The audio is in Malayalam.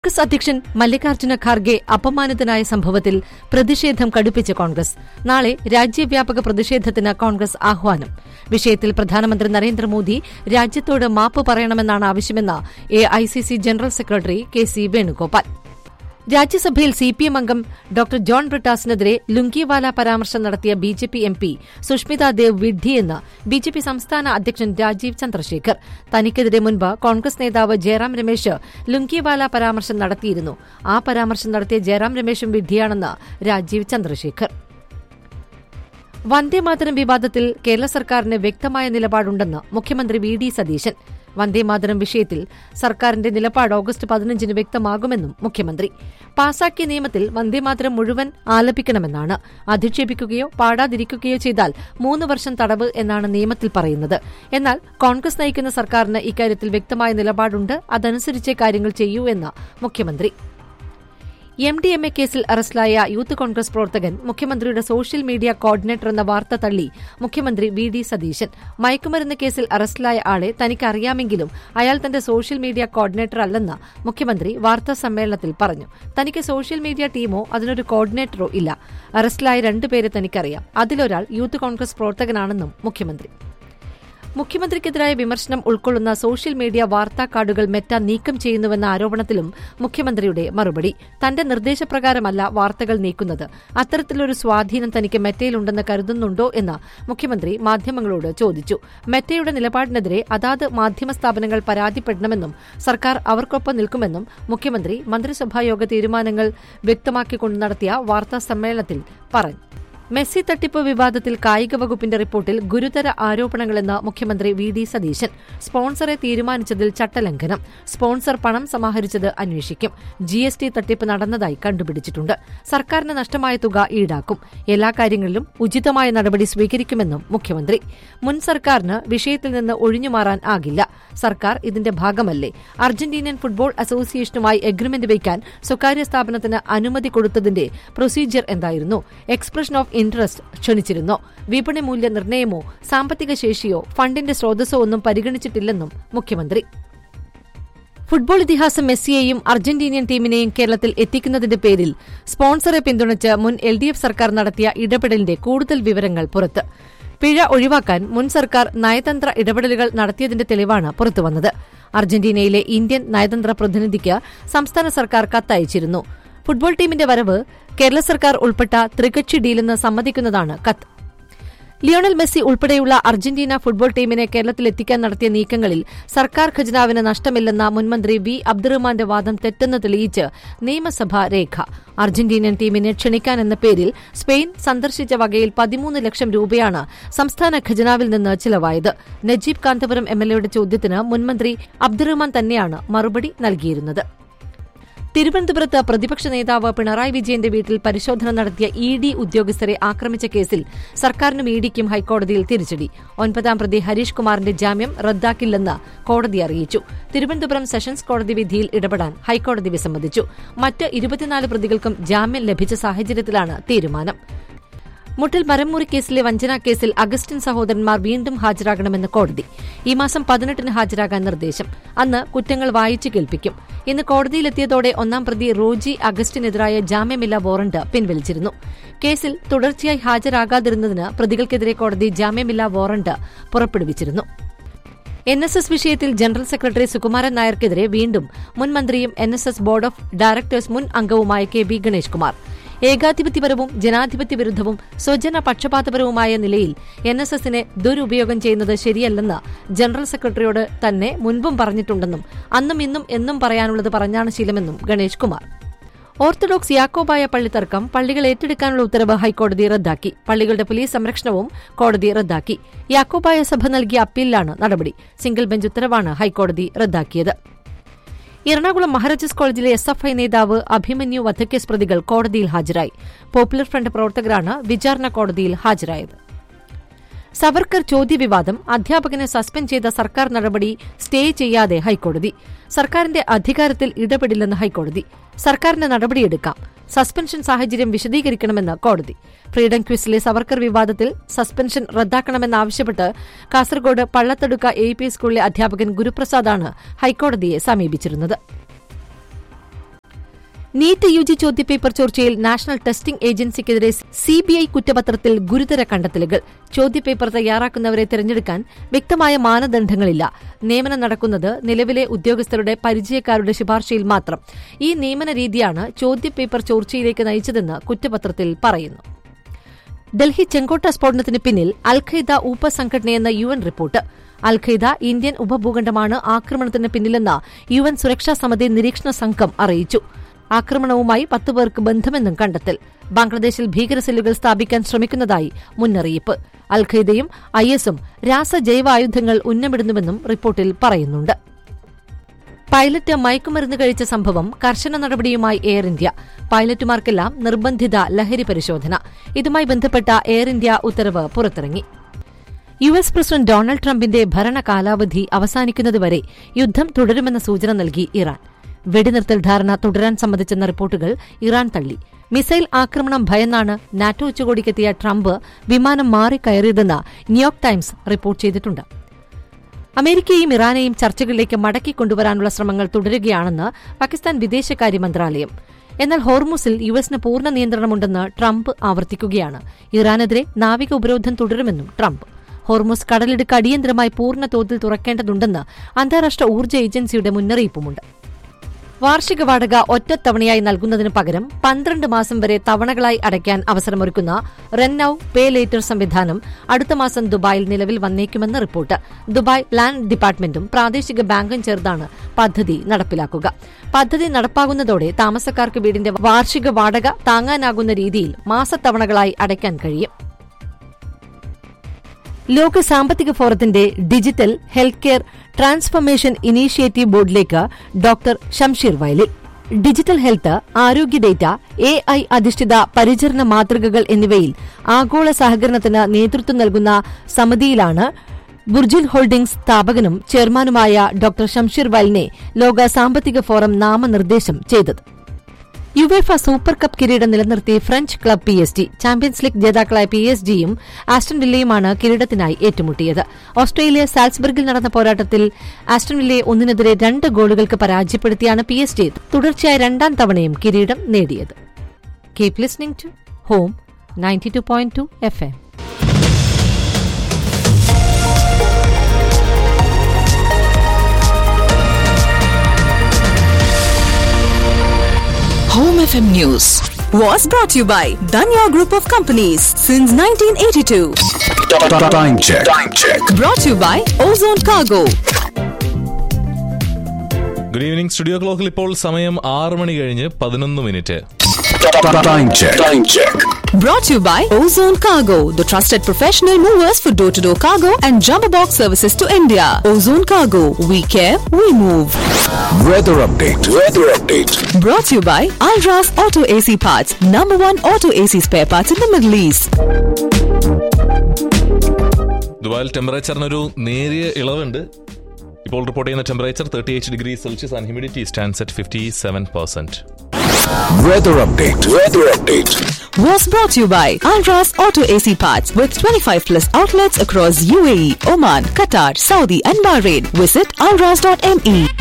കോൺഗ്രസ് അധ്യക്ഷൻ മല്ലികാർജ്ജുന ഖാർഗെ അപമാനിതനായ സംഭവത്തിൽ പ്രതിഷേധം കടുപ്പിച്ച് കോൺഗ്രസ് നാളെ രാജ്യവ്യാപക പ്രതിഷേധത്തിന് കോൺഗ്രസ് ആഹ്വാനം വിഷയത്തിൽ പ്രധാനമന്ത്രി നരേന്ദ്രമോദി രാജ്യത്തോട് മാപ്പ് പറയണമെന്നാണ് ആവശ്യമെന്ന് AICC general secretary K C Venugopal രാജ്യസഭയിൽ സിപിഎം അംഗം ഡോക്ടർ ജോൺ ബ്രിട്ടാസിനെതിരെ ലുങ്കിവാല പരാമർശം നടത്തിയ BJP M P Sushmita Dev വിഡ്ഢിയെന്ന് ബിജെപി സംസ്ഥാന അധ്യക്ഷൻ രാജീവ് ചന്ദ്രശേഖർ തനിക്കെതിരെ മുൻപ് കോൺഗ്രസ് നേതാവ് ജയറാം രമേശ് ലുങ്കിവാല പരാമർശം നടത്തിയിരുന്നു ആ പരാമർശം നടത്തിയ ജയറാം രമേശും വിഡ്ഢിയാണെന്ന് രാജീവ് ചന്ദ്രശേഖർ വന്ദേമാതരം വിവാദത്തിൽ കേരള സർക്കാരിന് വ്യക്തമായ നിലപാടുണ്ടെന്ന് മുഖ്യമന്ത്രി വി ഡി സതീശൻ വന്ദേമാതരം വിഷയത്തിൽ സർക്കാരിന്റെ നിലപാട് ഓഗസ്റ്റ് പതിനഞ്ചിന് വ്യക്തമാകുമെന്നും മുഖ്യമന്ത്രി പാസാക്കിയ നിയമത്തിൽ വന്ദേമാതരം മുഴുവൻ ആലപിക്കണമെന്നാണ് അധിക്ഷേപിക്കുകയോ പാടാതിരിക്കുകയോ ചെയ്താൽ മൂന്ന് വർഷം തടവ് എന്നാണ് നിയമത്തിൽ പറയുന്നത് എന്നാൽ കോൺഗ്രസ് നയിക്കുന്ന സർക്കാരിന് ഇക്കാര്യത്തിൽ വ്യക്തമായ നിലപാടുണ്ട് അതനുസരിച്ചേ കാര്യങ്ങൾ ചെയ്യൂ എന്ന് മുഖ്യമന്ത്രി എം ഡി എം എ കേസിൽ അറസ്റ്റിലായ യൂത്ത് കോൺഗ്രസ് പ്രവർത്തകൻ മുഖ്യമന്ത്രിയുടെ സോഷ്യൽ മീഡിയ കോർഡിനേറ്റർ എന്ന വാർത്ത തള്ളി മുഖ്യമന്ത്രി വി ഡി സതീശൻ മയക്കുമരുന്ന് കേസിൽ അറസ്റ്റിലായ ആളെ തനിക്കറിയാമെങ്കിലും അയാൾ തന്റെ സോഷ്യൽ മീഡിയ കോർഡിനേറ്റർ അല്ലെന്ന് മുഖ്യമന്ത്രി വാർത്താ സമ്മേളനത്തിൽ പറഞ്ഞു തനിക്ക് സോഷ്യൽ മീഡിയ ടീമോ അതിനൊരു കോർഡിനേറ്ററോ ഇല്ല അറസ്റ്റിലായ രണ്ടുപേരെ തനിക്കറിയാം അതിലൊരാൾ യൂത്ത് കോൺഗ്രസ് പ്രവർത്തകനാണെന്നും മുഖ്യമന്ത്രി മുഖ്യമന്ത്രിക്കെതിരായ വിമർശനം ഉൾക്കൊള്ളുന്ന സോഷ്യൽ മീഡിയ വാർത്താ കാർഡുകൾ മെറ്റ നീക്കം ചെയ്യുന്നുവെന്ന ആരോപണത്തിലും മുഖ്യമന്ത്രിയുടെ മറുപടി തന്റെ നിർദ്ദേശപ്രകാരമല്ല വാർത്തകൾ നീക്കുന്നത് അത്തരത്തിലൊരു സ്വാധീനം തനിക്ക് മെറ്റയിലുണ്ടെന്ന് കരുതുന്നുണ്ടോ എന്ന് മുഖ്യമന്ത്രി മാധ്യമങ്ങളോട് ചോദിച്ചു മെറ്റയുടെ നിലപാടിനെതിരെ അതാത് മാധ്യമ സ്ഥാപനങ്ങൾ പരാതിപ്പെടണമെന്നും സർക്കാർ അവർക്കൊപ്പം നിൽക്കുമെന്നും മുഖ്യമന്ത്രി മന്ത്രിസഭായോഗ തീരുമാനങ്ങൾ വ്യക്തമാക്കിക്കൊണ്ട് നടത്തിയ വാർത്താ സമ്മേളനത്തിൽ പറഞ്ഞു മെസ്സി തട്ടിപ്പ് വിവാദത്തിൽ കായിക വകുപ്പിന്റെ റിപ്പോർട്ടിൽ ഗുരുതര ആരോപണങ്ങളെന്ന് മുഖ്യമന്ത്രി വി ഡി സതീശൻ സ്പോൺസറെ തീരുമാനിച്ചതിൽ ചട്ടലംഘനം സ്പോൺസർ പണം സമാഹരിച്ചത് അന്വേഷിക്കും ജി എസ് ടി തട്ടിപ്പ് നടന്നതായി കണ്ടുപിടിച്ചിട്ടുണ്ട് സർക്കാരിന് നഷ്ടമായ തുക ഈടാക്കും എല്ലാ കാര്യങ്ങളിലും ഉചിതമായ നടപടി സ്വീകരിക്കുമെന്നും മുഖ്യമന്ത്രി മുൻ സർക്കാരിന് വിഷയത്തിൽ നിന്ന് ഒഴിഞ്ഞുമാറാൻ ആകില്ല സർക്കാർ ഇതിന്റെ ഭാഗമല്ലേ അർജന്റീനിയൻ ഫുട്ബോൾ അസോസിയേഷനുമായി എഗ്രിമെന്റ് വയ്ക്കാൻ സ്വകാര്യ സ്ഥാപനത്തിന് അനുമതി കൊടുത്തതിന്റെ പ്രൊസീജിയർ എന്തായിരുന്നു എക്സ്പ്രഷൻ ഓഫ് ഇൻട്രസ്റ്റ് ക്ഷണിച്ചിരുന്നോ വിപണി മൂല്യ നിർണ്ണയമോ സാമ്പത്തിക ശേഷിയോ ഫണ്ടിന്റെ സ്രോതസ്സോ ഒന്നും പരിഗണിച്ചിട്ടില്ലെന്നും മുഖ്യമന്ത്രി ഫുട്ബോൾ ഇതിഹാസം മെസ്സിയെയും അർജന്റീനിയൻ ടീമിനെയും കേരളത്തിൽ എത്തിക്കുന്നതിന്റെ പേരിൽ സ്പോൺസറെ പിന്തുണച്ച് മുൻ എൽ ഡി എഫ് സർക്കാർ നടത്തിയ ഇടപെടലിന്റെ കൂടുതൽ വിവരങ്ങൾ പുറത്ത് പിഴ ഒഴിവാക്കാൻ മുൻ സർക്കാർ നയതന്ത്ര ഇടപെടലുകൾ നടത്തിയതിന്റെ തെളിവാണ് പുറത്തുവന്നത് അർജന്റീനയിലെ ഇന്ത്യൻ നയതന്ത്ര പ്രതിനിധിക്ക് സംസ്ഥാന സർക്കാർ കത്തയച്ചിരുന്നു ഫുട്ബോൾ ടീമിന്റെ വരവ് കേരള സർക്കാർ ഉൾപ്പെട്ട ത്രികക്ഷി ഡീലെന്ന് സമ്മതിക്കുന്നതാണ് കത്ത് ലിയോണൽ മെസ്സി ഉൾപ്പെടെയുള്ള അർജന്റീന ഫുട്ബോൾ ടീമിനെ കേരളത്തിലെത്തിക്കാൻ നടത്തിയ നീക്കങ്ങളിൽ സർക്കാർ ഖജനാവിന് നഷ്ടമില്ലെന്ന മുൻമന്ത്രി വി അബ്ദുറഹ്മാന്റെ വാദം തെറ്റെന്ന് തെളിയിച്ച് നിയമസഭാ രേഖ അർജന്റീനിയൻ ടീമിനെ ക്ഷണിക്കാനെന്ന പേരിൽ സ്പെയിൻ സന്ദർശിച്ച വകയിൽ പതിമൂന്ന് ലക്ഷം രൂപയാണ് സംസ്ഥാന ഖജനാവിൽ നിന്ന് ചിലവായത് നജീബ് കാന്തപുരം എംഎൽഎയുടെ ചോദ്യത്തിന് മുൻമന്ത്രി അബ്ദുറഹ്മാൻ തന്നെയാണ് മറുപടി നൽകിയിരുന്നത് തിരുവനന്തപുരത്ത് പ്രതിപക്ഷ നേതാവ് പിണറായി വിജയന്റെ വീട്ടിൽ പരിശോധന നടത്തിയ ഇ ഡി ഉദ്യോഗസ്ഥരെ ആക്രമിച്ച കേസിൽ സർക്കാരിനും ഇ ഡിക്കും ഹൈക്കോടതിയിൽ തിരിച്ചടി ഒൻപതാം പ്രതി ഹരീഷ് കുമാറിന്റെ ജാമ്യം റദ്ദാക്കില്ലെന്ന് കോടതി അറിയിച്ചു തിരുവനന്തപുരം സെഷൻസ് കോടതി വിധിയിൽ ഇടപെടാൻ ഹൈക്കോടതി വിസമ്മതിച്ചു മറ്റ് ഇരുപത്തിനാല് പ്രതികൾക്കും ജാമ്യം ലഭിച്ച സാഹചര്യത്തിലാണ് തീരുമാനം മുട്ടിൽ മരംമുറി കേസിലെ വഞ്ചനാ കേസിൽ അഗസ്റ്റിൻ സഹോദരന്മാർ വീണ്ടും ഹാജരാകണമെന്ന് കോടതി ഈ മാസം പതിനെട്ടിന് ഹാജരാകാൻ നിർദ്ദേശം അന്ന് കുറ്റങ്ങൾ വായിച്ചു കേൾപ്പിക്കും ഇന്ന് കോടതിയിലെത്തിയതോടെ ഒന്നാം പ്രതി റോജി അഗസ്റ്റിനെതിരായ ജാമ്യമില്ലാ വാറണ്ട് പിൻവലിച്ചിരുന്നു കേസിൽ തുടർച്ചയായി ഹാജരാകാതിരുന്നതിന് പ്രതികൾക്കെതിരെ കോടതി ജാമ്യമില്ലാ വാറണ്ട് പുറപ്പെടുവിച്ചിരുന്നു എൻ എസ് എസ് വിഷയത്തിൽ ജനറൽ സെക്രട്ടറി സുകുമാരൻ നായർക്കെതിരെ വീണ്ടും മുൻ മന്ത്രിയും N S S board of directors മുൻ അംഗവുമായ കെ ബി ഗണേഷ് കുമാർ ഏകാധിപത്യപരവും ജനാധിപത്യ വിരുദ്ധവും സ്വജന പക്ഷപാതപരവുമായ നിലയിൽ എൻ എസ് എസിനെ ദുരുപയോഗം ചെയ്യുന്നത് ശരിയല്ലെന്ന് ജനറൽ സെക്രട്ടറിയോട് തന്നെ മുൻപും പറഞ്ഞിട്ടുണ്ടെന്നും അന്നും ഇന്നും എന്നും പറയാനുള്ളത് പറഞ്ഞാണ് ശീലമെന്നും ഗണേഷ് കുമാർ ഓർത്തഡോക്സ് യാക്കോബായ പള്ളി തർക്കം പള്ളികൾ ഏറ്റെടുക്കാനുള്ള ഉത്തരവ് ഹൈക്കോടതി റദ്ദാക്കി പള്ളികളുടെ പോലീസ് സംരക്ഷണവും കോടതി റദ്ദാക്കി യാക്കോബായ സഭ നൽകിയ അപ്പീലിലാണ് നടപടി സിംഗിൾ ബെഞ്ച് ഉത്തരവാണ് ഹൈക്കോടതി റദ്ദാക്കിയത് എറണാകുളം മഹാരാജാസ് കോളേജിലെ എസ് എഫ് ഐ നേതാവ് അഭിമന്യു വധക്കേസ് പ്രതികൾ കോടതിയിൽ ഹാജരായി പോപ്പുലർ ഫ്രണ്ട് പ്രവർത്തകരാണ് വിചാരണ കോടതിയിൽ ഹാജരായത് സവർക്കർ ചോദ്യവിവാദം അധ്യാപകനെ സസ്പെൻഡ് ചെയ്ത സർക്കാർ നടപടി സ്റ്റേ ചെയ്യാതെ ഹൈക്കോടതി സർക്കാരിന്റെ അധികാരത്തിൽ ഇടപെടില്ലെന്ന് ഹൈക്കോടതി സർക്കാരിന്റെ നടപടിയെടുക്കാം സസ്പെൻഷൻ സാഹചര്യം വിശദീകരിക്കണമെന്ന് കോടതി ഫ്രീഡം ക്വിസിലെ സവർക്കർ വിവാദത്തിൽ സസ്പെൻഷൻ റദ്ദാക്കണമെന്നാവശ്യപ്പെട്ട് കാസർഗോഡ് പള്ളത്തടുക്ക എ പി സ്കൂളിലെ അധ്യാപകൻ ഗുരുപ്രസാദാണ് ഹൈക്കോടതിയെ സമീപിച്ചിരുന്നത് നീറ്റ് യു ജി ചോദ്യപേപ്പർ ചോർച്ചയിൽ നാഷണൽ ടെസ്റ്റിംഗ് ഏജൻസിക്കെതിരെ സിബിഐ കുറ്റപത്രത്തിൽ ഗുരുതര കണ്ടെത്തലുകൾ ചോദ്യപേപ്പർ തയ്യാറാക്കുന്നവരെ തിരഞ്ഞെടുക്കാൻ വ്യക്തമായ മാനദണ്ഡങ്ങളില്ല നിയമനം നടക്കുന്നത് നിലവിലെ ഉദ്യോഗസ്ഥരുടെ പരിചയക്കാരുടെ ശുപാർശയിൽ മാത്രം ഈ നിയമന രീതിയാണ് ചോദ്യപേപ്പർ ചോർച്ചയിലേക്ക് നയിച്ചതെന്ന് കുറ്റപത്രത്തിൽ പറയുന്നു ഡൽഹി ചെങ്കോട്ട സ്ഫോടനത്തിന് പിന്നിൽ അൽഖയ്ദ ഉപസംഘടനയെന്ന U N report al Qaeda Indian ഉപഭൂഖണ്ഡമാണ് ആക്രമണത്തിന് പിന്നിലെന്ന് യു എൻ സുരക്ഷാ സമിതി നിരീക്ഷണ സംഘം അറിയിച്ചു ആക്രമണവുമായി പത്ത് പേർക്ക് ബന്ധമെന്നും കണ്ടെത്തൽ ബംഗ്ലാദേശിൽ ഭീകരസെല്ലുകൾ സ്ഥാപിക്കാൻ ശ്രമിക്കുന്നതായി മുന്നറിയിപ്പ് അൽഖയ്ദയും ഐ എസും രാസജൈവായുധങ്ങൾ ഉന്നമിടുന്നുവെന്നും റിപ്പോർട്ടിൽ പറയുന്നുണ്ട് പൈലറ്റ് മയക്കുമരുന്ന് കഴിച്ച സംഭവം കർശന നടപടിയുമായി എയർ ഇന്ത്യ പൈലറ്റുമാർക്കെല്ലാം നിർബന്ധിത ലഹരി പരിശോധന ഇതുമായി ബന്ധപ്പെട്ട എയർ ഇന്ത്യ ഉത്തരവ് പുറത്തിറങ്ങി യു എസ് പ്രസിഡന്റ് ഡൊണാൾഡ് ട്രംപിന്റെ ഭരണകാലാവധി അവസാനിക്കുന്നതുവരെ യുദ്ധം തുടരുമെന്ന സൂചന നൽകി ഇറാൻ വെടിനിർത്തൽ ധാരണ തുടരാൻ സംബന്ധിച്ചെന്ന റിപ്പോർട്ടുകൾ ഇറാൻ തള്ളി മിസൈൽ ആക്രമണം ഭയന്നാണ് നാറ്റോ ഉച്ചകോടിക്കെത്തിയ ട്രംപ് വിമാനം മാറിക്കയറിയതെന്ന് ന്യൂയോർക്ക് ടൈംസ് റിപ്പോർട്ട് ചെയ്തിട്ടുണ്ട് അമേരിക്കയും ഇറാനെയും ചർച്ചകളിലേക്ക് മടക്കി കൊണ്ടുവരാനുള്ള ശ്രമങ്ങൾ തുടരുകയാണെന്ന് പാകിസ്ഥാൻ വിദേശകാര്യ മന്ത്രാലയം എന്നാൽ ഹോർമുസിൽ യു എസിന് പൂർണ്ണ നിയന്ത്രണമുണ്ടെന്ന് ട്രംപ് ആവർത്തിക്കുകയാണ് ഇറാനെതിരെ നാവിക ഉപരോധം തുടരുമെന്നും ട്രംപ് ഹോർമുസ് കടലിടുക്ക് അടിയന്തരമായി പൂർണ്ണ തോതിൽ തുറക്കേണ്ടതുണ്ടെന്ന് അന്താരാഷ്ട്ര ഊർജ്ജ ഏജൻസിയുടെ മുന്നറിയിപ്പുമുണ്ട് വാർഷിക വാടക ഒറ്റത്തവണയായി നൽകുന്നതിന് പകരം പന്ത്രണ്ട് മാസം വരെ തവണകളായി അടയ്ക്കാൻ അവസരമൊരുക്കുന്ന റെന്നൌ പേ ലേറ്റർ സംവിധാനം അടുത്ത മാസം ദുബായിൽ നിലവിൽ വന്നേക്കുമെന്ന് റിപ്പോർട്ട് ദുബായ് ലാൻഡ് ഡിപ്പാർട്ട്മെന്റും പ്രാദേശിക ബാങ്കും ചേർന്നാണ് പദ്ധതി നടപ്പിലാക്കുക പദ്ധതി നടപ്പാകുന്നതോടെ താമസക്കാർക്ക് വീടിന്റെ വാർഷിക വാടക താങ്ങാനാകുന്ന രീതിയിൽ മാസത്തവണകളായി അടയ്ക്കാൻ കഴിയും ലോക സാമ്പത്തിക ഫോറത്തിന്റെ digital health care transformation initiative ബോർഡിലേക്ക് doctor Shamsheer Vayalil digital health ആരോഗ്യ ഡേറ്റ എ ഐ അധിഷ്ഠിത പരിചരണ മാതൃകകൾ എന്നിവയിൽ ആഗോള സഹകരണത്തിന് നേതൃത്വം നൽകുന്ന സമിതിയിലാണ് ബുർജിൽ ഹോൾഡിംഗ്സ് സ്ഥാപകനും ചെയർമാനുമായ ഡോക്ടർ ഷംഷീർ വയലിനെ ലോക സാമ്പത്തിക ഫോറം നാമനിർദ്ദേശം ചെയ്തത് യുവേഫ സൂപ്പർ കപ്പ് കിരീടം നിലനിർത്തി French club P S G champions league ജേതാക്കളായ പി എസ് ജിയും ആസ്റ്റൺ വില്ലയുമാണ് കിരീടത്തിനായി ഏറ്റുമുട്ടിയത് ഓസ്ട്രേലിയ സാൽസ്ബർഗിൽ നടന്ന പോരാട്ടത്തിൽ ആസ്റ്റൺ വില്ലയെ ഒന്നിനെതിരെ രണ്ട് ഗോളുകൾക്ക് പരാജയപ്പെടുത്തിയാണ് പി എസ് ജി തുടർച്ചയായ രണ്ടാം തവണയും കിരീടം നേടിയത് keep listening to home ninety two point two F M Home FM News was brought to you by Danya Group of Companies since 1982. Time check. Time check. Brought to you by Ozone Cargo. Good evening studio ക്ലോക്കിൽ ഇപ്പോൾ സമയം ആറ് മണി കഴിഞ്ഞ് പതിനൊന്ന് minute Time check. Time check. Brought to you by Ozone Cargo, the trusted professional movers for door to door cargo and jumbo box services to India. Ozone Cargo, we care, we move. Weather update. Weather update. Brought to you by Alras Auto AC Parts, number one auto AC spare parts in the Middle East. ദുബായിൽ ടെമ്പറേച്ചറിനൊരു നേരിയ ഇളവുണ്ട് ഇപ്പോൾ റിപ്പോർട്ട് ചെയ്യുന്ന temperature thirty eight degree Celsius and humidity stands at fifty seven percent Weather update. Weather update. was brought to you by Alras Auto AC Parts with 25 plus outlets across UAE, Oman, Qatar, Saudi and Bahrain. Visit alras.me.